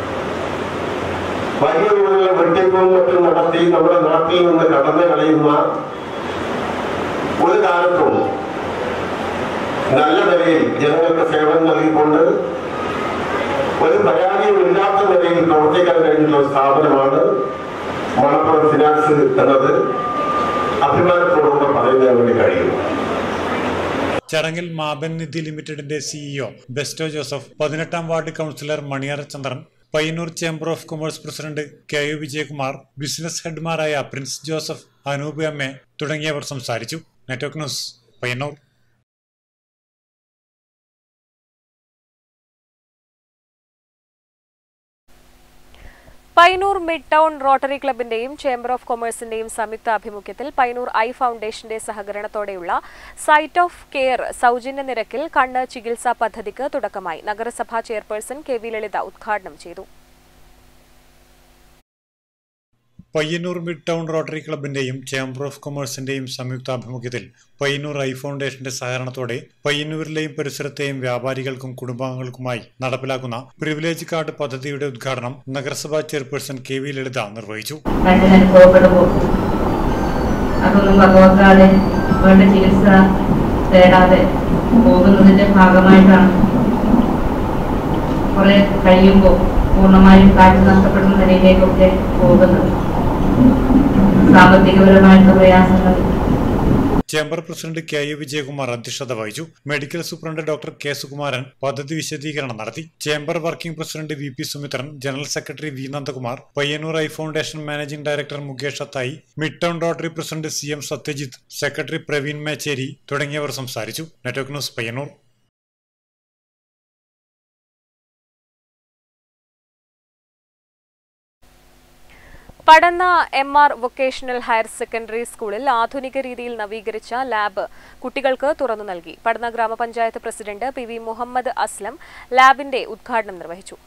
വലിയ തോതിലുള്ള വെട്ടിപ്പും മറ്റും നടത്തി നമ്മുടെ നാട്ടിൽ നിന്ന് കടന്നു കളയുന്ന ഒരു കാലത്തും നല്ല നിലയിൽ ജനങ്ങൾക്ക് സേവനം നൽകിക്കൊണ്ട് ഒരു പരാതിയുമില്ലാത്ത നിലയിൽ പ്രവർത്തിക്കാൻ കഴിഞ്ഞുള്ള ഒരു സ്ഥാപനമാണ് മണപ്പുറം ഫിനാൻസ് എന്നത് അഭിമാനത്തോടുകൂടെ പറയുന്നതിന് വേണ്ടി കഴിയും ചടങ്ങിൽ മാബൻ നിധി ലിമിറ്റഡിന്റെ സിഇഒ ബെസ്റ്റോ ജോസഫ് പതിനെട്ടാം ward councillor Maniyara Chandran Payyanur chamber of commerce president K U Vijayakumar business ഹെഡ്മാരായ Prince Joseph Anoop M A തുടങ്ങിയവർ സംസാരിച്ചു network news Payyanur Payyanur mid town rotary ക്ലബിന്റെയും ചേംബർ ഓഫ് കൊമേഴ്സിന്റെയും സംയുക്ത ആഭിമുഖ്യത്തിൽ പൈനൂർ ഐ ഫൗണ്ടേഷന്റെ സഹകരണത്തോടെയുള്ള സൈറ്റ് ഓഫ് കെയർ സൗജന്യ നിരക്കിൽ കണ്ണ് ചികിത്സാ പദ്ധതിക്ക് തുടക്കമായി നഗരസഭാ ചെയർപേഴ്സൺ കെ വി ലളിത ഉദ്ഘാടനം ചെയ്തു പയ്യന്നൂർ മിഡ് ടൗൺ റോട്ടറി ക്ലബിന്റെയും ചേംബർ ഓഫ് കൊമേഴ്സിന്റെയും സംയുക്താഭിമുഖ്യത്തിൽ പയ്യന്നൂർ ഐ ഫൗണ്ടേഷന്റെ സഹകരണത്തോടെ പയ്യന്നൂരിലെയും പരിസരത്തെയും വ്യാപാരികൾക്കും കുടുംബാംഗങ്ങൾക്കുമായി നടപ്പിലാക്കുന്ന പ്രിവിലേജ് കാർഡ് പദ്ധതിയുടെ ഉദ്ഘാടനം നഗരസഭാ ചെയർപേഴ്സൺ കെ വി ലളിത നിർവഹിച്ചു കണ്ണിന് അനുഭവപ്പെടുമ്പോൾ അതൊന്നും ഭഗവത്കാട് വേണ്ട ചികിത്സ തേടാതെ പോകുന്നതിന്റെ ഭാഗമായിട്ടാണ് കുറെ കഴിയുമ്പോൾ പൂർണ്ണമായും കാഴ്ച നഷ്ടപ്പെടുന്ന നിലയിലേക്കൊക്കെ പോകുന്നത് സാമ്പത്തികപരമായിട്ടുള്ള പ്രയാസങ്ങൾ chamber president K U Vijayakumar അധ്യക്ഷത വഹിച്ചു medical superintendent doctor K Sukumaran പദ്ധതി വിശദീകരണം നടത്തി chamber working president V P Sumithran general secretary V Nandakumar Payyanur eye foundation managing director Mukesh Athayi mid town rotary president C M Sathyajith secretary Praveen Mecheri തുടങ്ങിയവർ സംസാരിച്ചു network news Payyanur Padanna M R vocational higher secondary സ്കൂളിൽ ആധുനിക രീതിയിൽ നവീകരിച്ച ലാബ് കുട്ടികൾക്ക് തുറന്നു നൽകി പടന്ന ഗ്രാമപഞ്ചായത്ത് president P V Muhammad Aslam ലാബിന്റെ ഉദ്ഘാടനം നിർവഹിച്ചു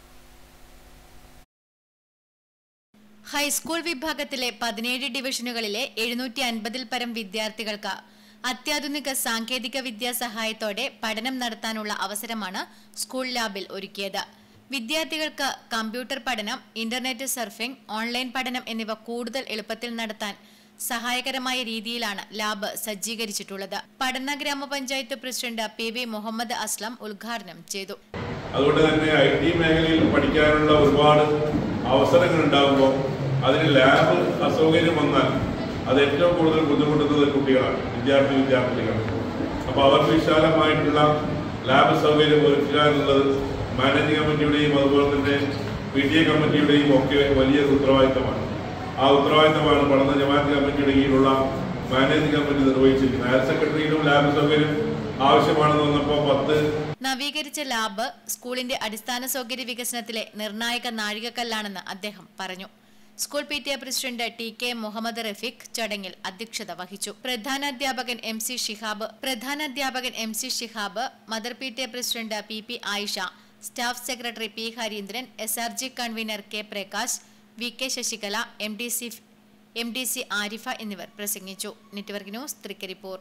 ഹൈസ്കൂൾ വിഭാഗത്തിലെ പതിനേഴ് ഡിവിഷനുകളിലെ എഴുന്നൂറ്റി അൻപതിൽ പരം വിദ്യാർത്ഥികൾക്ക് അത്യാധുനിക സാങ്കേതിക വിദ്യാ സഹായത്തോടെ പഠനം നടത്താനുള്ള അവസരമാണ് സ്കൂൾ ലാബിൽ ഒരുക്കിയത് വിദ്യാർത്ഥികൾക്ക് കമ്പ്യൂട്ടർ പഠനം ഇന്റർനെറ്റ് സർഫിംഗ് ഓൺലൈൻ പഠനം എന്നിവ കൂടുതൽ എളുപ്പത്തിൽ നടത്താൻ സഹായകരമായ രീതിയിലാണ് ലാബ് സജ്ജീകരിച്ചിട്ടുള്ളത് പഠന ഗ്രാമപഞ്ചായത്ത് president P V Muhammad Aslam ഉദ്ഘാടനം ചെയ്തു അതുകൊണ്ട് തന്നെ ഐ ടി മേഖലയിൽ പഠിക്കാനുള്ള ഒരുപാട് അവസരങ്ങൾ ഉണ്ടാകുമ്പോൾ അതിന് ലാബ് അസൗകര്യം വന്നാൽ അത് ഏറ്റവും കൂടുതൽ ബുദ്ധിമുട്ടുന്നത് കുട്ടികളാണ് വിദ്യാർത്ഥി വിദ്യാർത്ഥികളാണ് അപ്പോൾ അവർക്ക് വിശാലമായിട്ടുള്ള ലാബ് സൗകര്യം ഒരുക്കുക എന്നുള്ളത് മാനേജിംഗ് കമ്മിറ്റിയുടെയും അതുപോലെ തന്നെ പി ടി എ കമ്മിറ്റിയുടെയും ഒക്കെ വലിയൊരു ഉത്തരവാദിത്തമാണ് ആ ഉത്തരവാദിത്തമാണ് പഠന ജമാഅത്ത് കമ്മിറ്റിയുടെ കീഴിലുള്ള മാനേജിംഗ് കമ്മിറ്റി നിർവഹിച്ചിരിക്കുന്നത് ഹയർ സെക്രട്ടറിയിലും ലാബ് സൗകര്യം ആവശ്യമാണെന്ന് വന്നപ്പോൾ പത്ത് നവീകരിച്ച ലാബ് സ്കൂളിന്റെ അടിസ്ഥാന സൗകര്യ വികസനത്തിലെ നിർണായക നാഴികക്കല്ലാണെന്ന് അദ്ദേഹം പറഞ്ഞു school P T A president T K Muhammad Rafeeq ചടങ്ങിൽ അധ്യക്ഷത വഹിച്ചു പ്രധാനാധ്യാപകൻ എം സി ഷിഹാബ് പ്രധാനാധ്യാപകൻ M C Shihab mother P T A president P P Ayisha staff secretary P Harindran S R G convener K Prakash V K Sasikala M D C M D C Arifa എന്നിവർ പ്രസംഗിച്ചു network news Trikaripur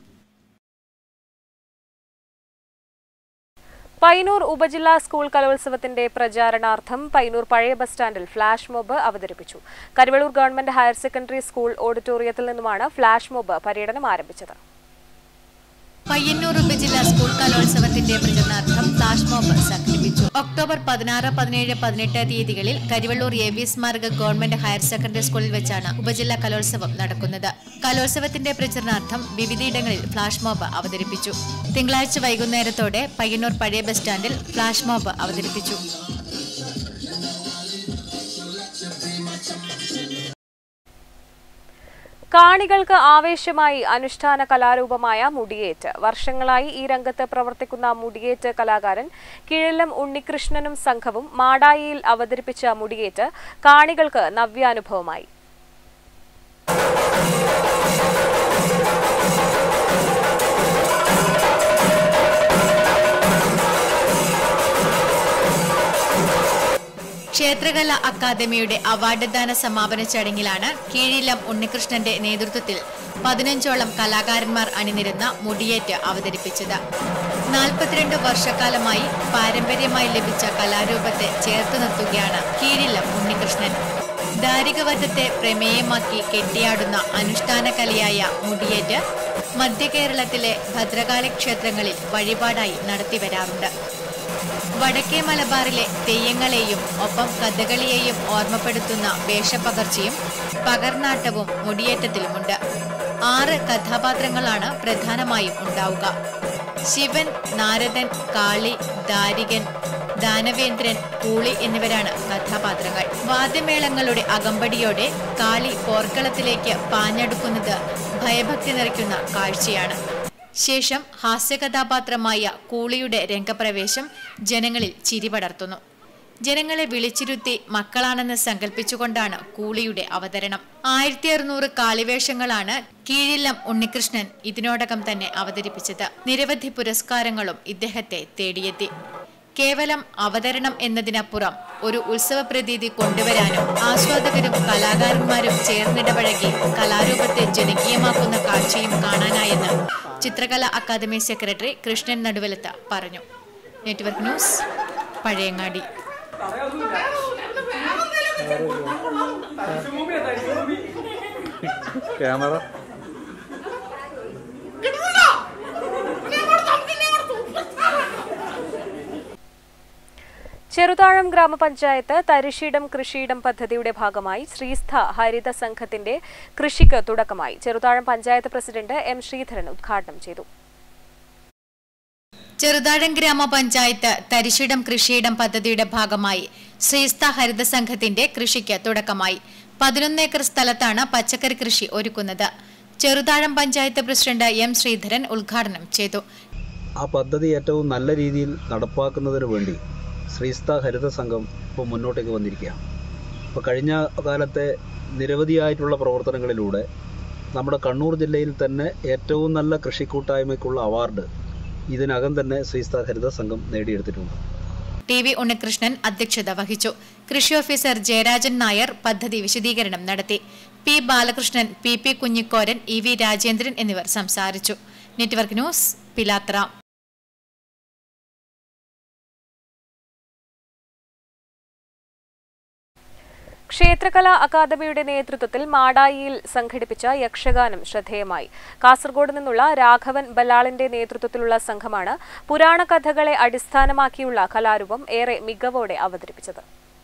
Payyanur ഉപജില്ലാ school കലോത്സവത്തിന്റെ പ്രചാരണാർത്ഥം Payyanur പഴയ bus സ്റ്റാൻഡിൽ flash mob അവതരിപ്പിച്ചു Karuvallur government higher secondary school ഓഡിറ്റോറിയത്തിൽ നിന്നുമാണ് flash mob പര്യടനം ആരംഭിച്ചത് പയ്യന്നൂർ ഉപജില്ലാ സ്കൂൾ കലോത്സവത്തിന്റെ പ്രചരണാർത്ഥം ഫ്ലാഷ് മോബ് സംഘടിപ്പിച്ചു ഒക്ടോബർ പതിനാറ് പതിനേഴ് പതിനെട്ട് തീയതികളിൽ കരിവള്ളൂർ എ വി സ്മാരക ഗവൺമെന്റ് ഹയർ സെക്കൻഡറി സ്കൂളിൽ വെച്ചാണ് ഉപജില്ലാ കലോത്സവം നടക്കുന്നത് കലോത്സവത്തിന്റെ പ്രചരണാർത്ഥം വിവിധയിടങ്ങളിൽ ഫ്ലാഷ് മോബ് അവതരിപ്പിച്ചു തിങ്കളാഴ്ച വൈകുന്നേരത്തോടെ പയ്യന്നൂർ പഴയ ബസ് സ്റ്റാൻഡിൽ ഫ്ലാഷ് മോബ് അവതരിപ്പിച്ചു കാണികൾക്ക് ആവേശമായി അനുഷ്ഠാന കലാരൂപമായ മുടിയേറ്റ് വർഷങ്ങളായി ഈ രംഗത്ത് പ്രവർത്തിക്കുന്ന മുടിയേറ്റ് കലാകാരൻ കിഴലം ഉണ്ണികൃഷ്ണനും സംഘവും മാടായിയിൽ അവതരിപ്പിച്ച മുടിയേറ്റ് കാണികൾക്ക് നവ്യാനുഭവമായി ക്ഷേത്രകല അക്കാദമിയുടെ അവാർഡ് ദാന സമാപന ചടങ്ങിലാണ് കീഴിലം ഉണ്ണികൃഷ്ണന്റെ നേതൃത്വത്തിൽ പതിനഞ്ചോളം കലാകാരന്മാർ അണിനിരുന്ന മുടിയേറ്റ് അവതരിപ്പിച്ചത് നാൽപ്പത്തിരണ്ട് വർഷക്കാലമായി പാരമ്പര്യമായി ലഭിച്ച കലാരൂപത്തെ ചേർത്ത് നിർത്തുകയാണ് കീഴിലം ഉണ്ണികൃഷ്ണൻ ദാരികവധത്തെ പ്രമേയമാക്കി കെട്ടിയാടുന്ന അനുഷ്ഠാന കലയായ മുടിയേറ്റ് മധ്യകേരളത്തിലെ ഭദ്രകാളി ക്ഷേത്രങ്ങളിൽ വഴിപാടായി നടത്തിവരാറുണ്ട് വടക്കേ മലബാറിലെ തെയ്യങ്ങളെയും ഒപ്പം കഥകളിയെയും ഓർമ്മപ്പെടുത്തുന്ന വേഷപ്പകർച്ചയും പകർനാട്ടവും മുടിയേറ്റത്തിലുമുണ്ട് ആറ് കഥാപാത്രങ്ങളാണ് പ്രധാനമായും ഉണ്ടാവുക ശിവൻ നാരദൻ കാളി ദാരികൻ ദാനവേന്ദ്രൻ കൂളി എന്നിവരാണ് കഥാപാത്രങ്ങൾ വാദ്യമേളങ്ങളുടെ അകമ്പടിയോടെ കാളി പോർക്കളത്തിലേക്ക് പാഞ്ഞെടുക്കുന്നത് ഭയഭക്തി നിറയ്ക്കുന്ന കാഴ്ചയാണ് ശേഷം ഹാസ്യകഥാപാത്രമായ കൂളിയുടെ രംഗപ്രവേശം ജനങ്ങളിൽ ചിരി പടർത്തുന്നു ജനങ്ങളെ വിളിച്ചിരുത്തി മക്കളാണെന്ന് സങ്കല്പിച്ചുകൊണ്ടാണ് കൂളിയുടെ അവതരണം ആയിരത്തി അറുന്നൂറ് കാളിവേഷങ്ങളാണ് കീഴിലം ഉണ്ണികൃഷ്ണൻ ഇതിനോടകം തന്നെ അവതരിപ്പിച്ചത് നിരവധി പുരസ്കാരങ്ങളും ഇദ്ദേഹത്തെ തേടിയെത്തി കേവലം അവതരണം എന്നതിനപ്പുറം ഒരു ഉത്സവ പ്രതീതി കൊണ്ടുവരാനും ആസ്വാദകരും കലാകാരന്മാരും ചേർന്നിടപഴകി കലാരൂപത്തെ ജനകീയമാക്കുന്ന കാഴ്ചയും കാണാനായെന്ന് ചിത്രകലാ അക്കാദമി സെക്രട്ടറി കൃഷ്ണൻ നടുവലത്ത് പറഞ്ഞു network news Pazhayangadi camera Cheruthazham ഗ്രാമപഞ്ചായത്ത് തരിശിടം കൃഷിയിടം പദ്ധതിയുടെ ഭാഗമായി ശ്രീസ്ഥ ഹരിത സംഘത്തിന്റെ കൃഷിക്ക് തുടക്കമായി ചെറുതാഴം പഞ്ചായത്ത് പ്രസിഡന്റ് എം ശ്രീധരൻ ഉദ്ഘാടനം ചെയ്തു ചെറുതാഴം ഗ്രാമപഞ്ചായത്ത് തരിശിടം കൃഷിയിടം പദ്ധതിയുടെ ഭാഗമായി ശ്രീസ്ഥ ഹരിത സംഘത്തിന്റെ കൃഷിക്ക് തുടക്കമായി പതിനൊന്ന് ഏക്കർ സ്ഥലത്താണ് പച്ചക്കറി കൃഷി ഒരുക്കുന്നത് ചെറുതാഴം പഞ്ചായത്ത് പ്രസിഡന്റ് എം ശ്രീധരൻ ഉദ്ഘാടനം ചെയ്തു ആ പദ്ധതി ഏറ്റവും നല്ല രീതിയിൽ നടപ്പാക്കുന്നതിന് വേണ്ടി ശ്രീസ്ഥ ഹരിത സംഘം ഇപ്പോൾ മുന്നോട്ടേക്ക് വന്നിരിക്കുകയാണ് അപ്പോൾ കഴിഞ്ഞ കാലത്തെ നിരവധിയായിട്ടുള്ള പ്രവർത്തനങ്ങളിലൂടെ നമ്മുടെ കണ്ണൂർ ജില്ലയിൽ തന്നെ ഏറ്റവും നല്ല കൃഷിക്കൂട്ടായ്മയ്ക്കുള്ള അവാർഡ് ഇതിനകം തന്നെ ശ്രീസ്ഥ ഹരിത സംഘം നേടിയെടുത്തിട്ടുണ്ട് ടി വി ഉണ്ണികൃഷ്ണൻ അധ്യക്ഷത വഹിച്ചു കൃഷി ഓഫീസർ ജയരാജൻ നായർ പദ്ധതി വിശദീകരണം നടത്തി P Balakrishnan P P Kunhikoran E V Rajendran എന്നിവർ സംസാരിച്ചു നെറ്റ്വർക്ക് ന്യൂസ് പിലാത്ര ക്ഷേത്രകലാ അക്കാദമിയുടെ നേതൃത്വത്തിൽ മാടായിയിൽ സംഘടിപ്പിച്ച യക്ഷഗാനം ശ്രദ്ധേയമായി കാസർഗോഡ് നിന്നുള്ള രാഘവൻ ബലാളിന്റെ നേതൃത്വത്തിലുള്ള സംഘമാണ് പുരാണ കഥകളെ അടിസ്ഥാനമാക്കിയുള്ള കലാരൂപം ഏറെ മികവോടെ അവതരിപ്പിച്ചത്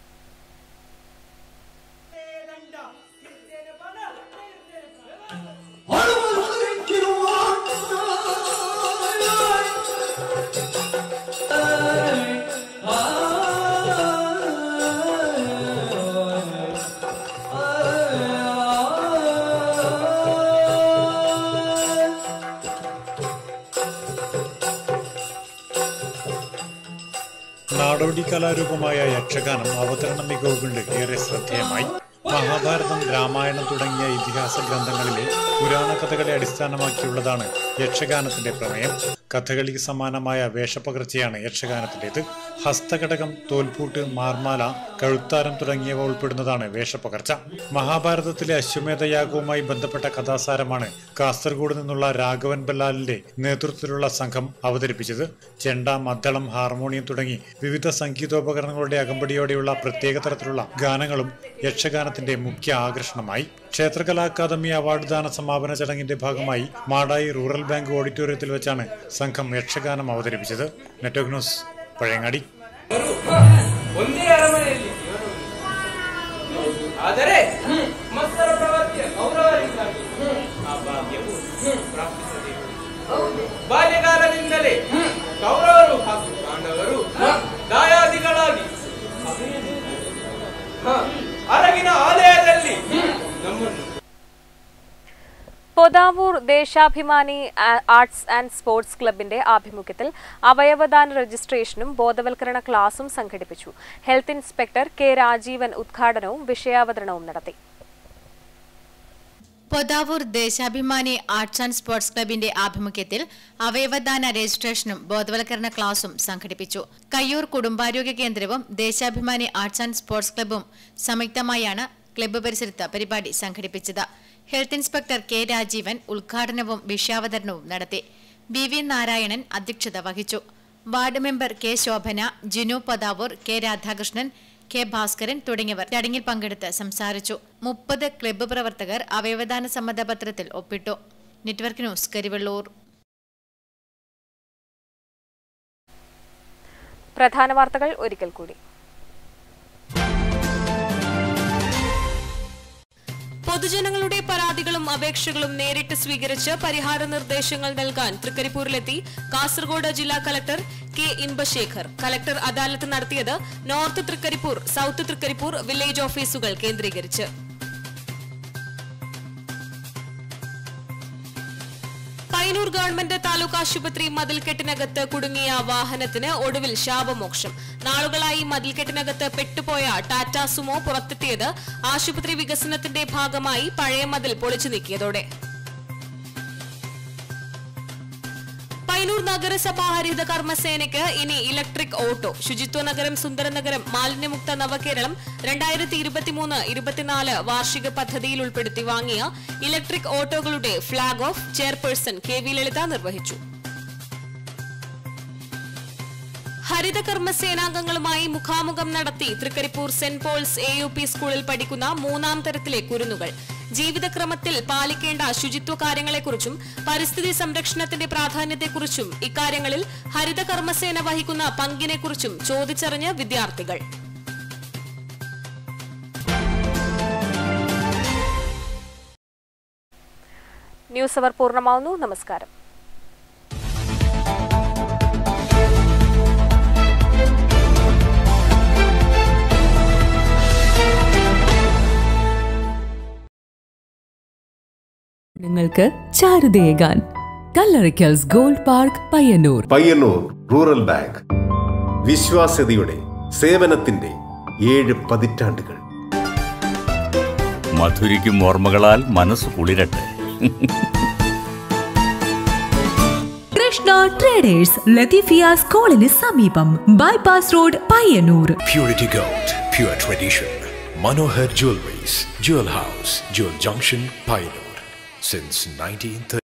നാടോടി കലാരൂപമായ യക്ഷഗാനം അവതരണ മികവ് കൊണ്ട് ഏറെ ശ്രദ്ധേയമായി മഹാഭാരതം രാമായണം തുടങ്ങിയ ഇതിഹാസ ഗ്രന്ഥങ്ങളിലെ പുരാണ കഥകളെ അടിസ്ഥാനമാക്കിയുള്ളതാണ് യക്ഷഗാനത്തിന്റെ പ്രമേയം കഥകളിക്ക് സമാനമായ വേഷപ്പകർച്ചയാണ് യക്ഷഗാനത്തിലേത് ഹസ്തഘടകം തോൽപൂട്ട് മാർമാല കഴുത്താരം തുടങ്ങിയവ ഉൾപ്പെടുന്നതാണ് വേഷപ്പകർച്ച മഹാഭാരതത്തിലെ അശ്വമേധയാഗവുമായി ബന്ധപ്പെട്ട കഥാസാരമാണ് കാസർഗോഡ് നിന്നുള്ള രാഘവൻ ബല്ലാലിന്റെ നേതൃത്വത്തിലുള്ള സംഘം അവതരിപ്പിച്ചത് ചെണ്ട മദ്ദളം ഹാർമോണിയം തുടങ്ങി വിവിധ സംഗീതോപകരണങ്ങളുടെ അകമ്പടിയോടെയുള്ള പ്രത്യേക തരത്തിലുള്ള ഗാനങ്ങളും യക്ഷഗാനത്തിന്റെ മുഖ്യ ആകർഷണമായി ക്ഷേത്രകലാ അക്കാദമി അവാർഡ് ദാന സമാപന ചടങ്ങിന്റെ ഭാഗമായി മാടായി റൂറൽ ബാങ്ക് ഓഡിറ്റോറിയത്തിൽ വെച്ചാണ് സംഘം യക്ഷഗാനം അവതരിപ്പിച്ചത് നെറ്റ്വർക്ക് ന്യൂസ് പഴയങ്ങാടി ಒಂದೇ ಅರಮನೆಯಲ್ಲಿ ಆದರೆ ಮತ್ಸರ ಪ್ರವೃತ್ತಿಯ ಗೌರವದಿಂದಾಗಿ ಆ ಭಾಗ್ಯವು ಪ್ರಾಪ್ತಿಸಬೇಕು ಬಾಲ್ಯಕಾಲದಿಂದಲೇ ಕೌರವರು ಹಾಗೂ ಪಾಂಡವರು ದಾಯಾದಿಗಳಾಗಿ ಹ, ಅರಗಿನ ಆಲಯದಲ್ಲಿ ನಮ್ಮನ್ನು പൊതാവൂർ ദേശാഭിമാനി ആ- ആർട്സ് ആൻഡ് സ്പോർട്സ് ക്ലബിന്റെ ആഭിമുഖ്യത്തിൽ അവയവദാന രജിസ്ട്രേഷനും ബോധവൽക്കരണ ക്ലാസും സംഘടിപ്പിച്ചു ഹെൽത്ത് ഇൻസ്പെക്ടർ കെ രാജീവൻ ഉദ്ഘാടനവും വിഷയാവതരണവും നടത്തി Pothavur Deshabhimani arts and sports ക്ലബിന്റെ ആഭിമുഖ്യത്തിൽ അവയവദാന രജിസ്ട്രേഷനും ബോധവൽക്കരണ ക്ലാസും സംഘടിപ്പിച്ചു കയ്യൂർ കുടുംബാരോഗ്യ കേന്ദ്രവും ദേശാഭിമാനി ആർട്സ് ആൻഡ് സ്പോർട്സ് ക്ലബും സംയുക്തമായാണ് ക്ലബ്ബ് പരിസരത്ത് പരിപാടി സംഘടിപ്പിച്ചത് ഹെൽത്ത് ഇൻസ്പെക്ടർ കെ രാജീവൻ ഉദ്ഘാടനവും വിഷയാവതരണവും നടത്തി ബി വി നാരായണൻ അധ്യക്ഷത വഹിച്ചു ward member K Shobhana Jinu Pothavur K Radhakrishnan K Bhaskaran തുടങ്ങിയവർ ചടങ്ങിൽ പങ്കെടുത്ത് സംസാരിച്ചു മുപ്പത് ക്ലബ്ബ് പ്രവർത്തകർ അവയവദാന സമ്മതപത്രത്തിൽ ഒപ്പിട്ടു നെറ്റ്വർക്ക് ന്യൂസ് കരിവെള്ളൂർ പ്രധാന വാർത്തകൾ ഒരിക്കൽ കൂടി പൊതുജനങ്ങളുടെ പരാതികളും അപേക്ഷകളും നേരിട്ട് സ്വീകരിച്ച് പരിഹാര നിർദ്ദേശങ്ങൾ നൽകാൻ തൃക്കരിപ്പൂരിലെത്തി കാസർഗോഡ് ജില്ലാ collector K Inbasekar collector adalat നടത്തിയത് north Trikaripur south Trikaripur village ഓഫീസുകൾ കേന്ദ്രീകരിച്ച് പയ്യന്നൂർ ഗവൺമെന്റ് താലൂക്ക് ആശുപത്രി മതിൽക്കെട്ടിനകത്ത് കുടുങ്ങിയ വാഹനത്തിന് ഒടുവിൽ ശാപമോക്ഷം നാളുകളായി മതിൽക്കെട്ടിനകത്ത് പെട്ടുപോയ ടാറ്റ സുമോ പുറത്തെത്തിയത് ആശുപത്രി വികസനത്തിന്റെ ഭാഗമായി പഴയ മതിൽ പൊളിച്ചു നീക്കിയതോടെ പയ്യന്നൂർ നഗരസഭാ ഹരിത കർമ്മസേനയ്ക്ക് ഇനി ഇലക്ട്രിക് ഓട്ടോ ശുചിത്വ നഗരം സുന്ദരനഗരം മാലിന്യമുക്ത നവകേരളം രണ്ടായിരത്തി ഇരുപത്തിമൂന്ന് ഇരുപത്തിനാല് വാർഷിക പദ്ധതിയിൽ ഉൾപ്പെടുത്തി വാങ്ങിയ ഇലക്ട്രിക് ഓട്ടോകളുടെ flag off chairperson K V Lalitha നിർവഹിച്ചു ഹരിത കർമ്മസേനാംഗങ്ങളുമായി മുഖാമുഖം നടത്തി Trikaripur saint Paul's A U P സ്കൂളിൽ പഠിക്കുന്ന മൂന്നാം തരത്തിലെ കുരുന്നുകൾ ജീവിതക്രമത്തിൽ പാലിക്കേണ്ട ശുചിത്വ കാര്യങ്ങളെക്കുറിച്ചും പരിസ്ഥിതി സംരക്ഷണത്തിന്റെ പ്രാധാന്യത്തെക്കുറിച്ചും ഇക്കാര്യങ്ങളിൽ ഹരിത കർമ്മസേന വഹിക്കുന്ന പങ്കിനെക്കുറിച്ചും ചോദിച്ചറിഞ്ഞ് വിദ്യാർത്ഥികൾ ന്യൂസ് അവർ പൂർണ്ണമാവുന്നു നമസ്കാരം നിങ്ങൾക്ക് ചാരുതയേകാൻ Kallarickals gold park Payyanur Payyanur rural bank വിശ്വാസ്യതയുടെ സേവനത്തിന്റെ ഏഴ് പതിറ്റാണ്ടുകൾ മധുരിക്കും ഓർമ്മകളാൽ മനസ്സ് കുളിരട്ടെ കൃഷ്ണ ട്രേഡേഴ്സ് ലത്തീഫിയ സ്കൂളിന് സമീപം bypass road Payyanur Purity Gold, pure tradition. Manohar Jewelries, Jewel House, Jewel Junction, Pioneer. Since 1930.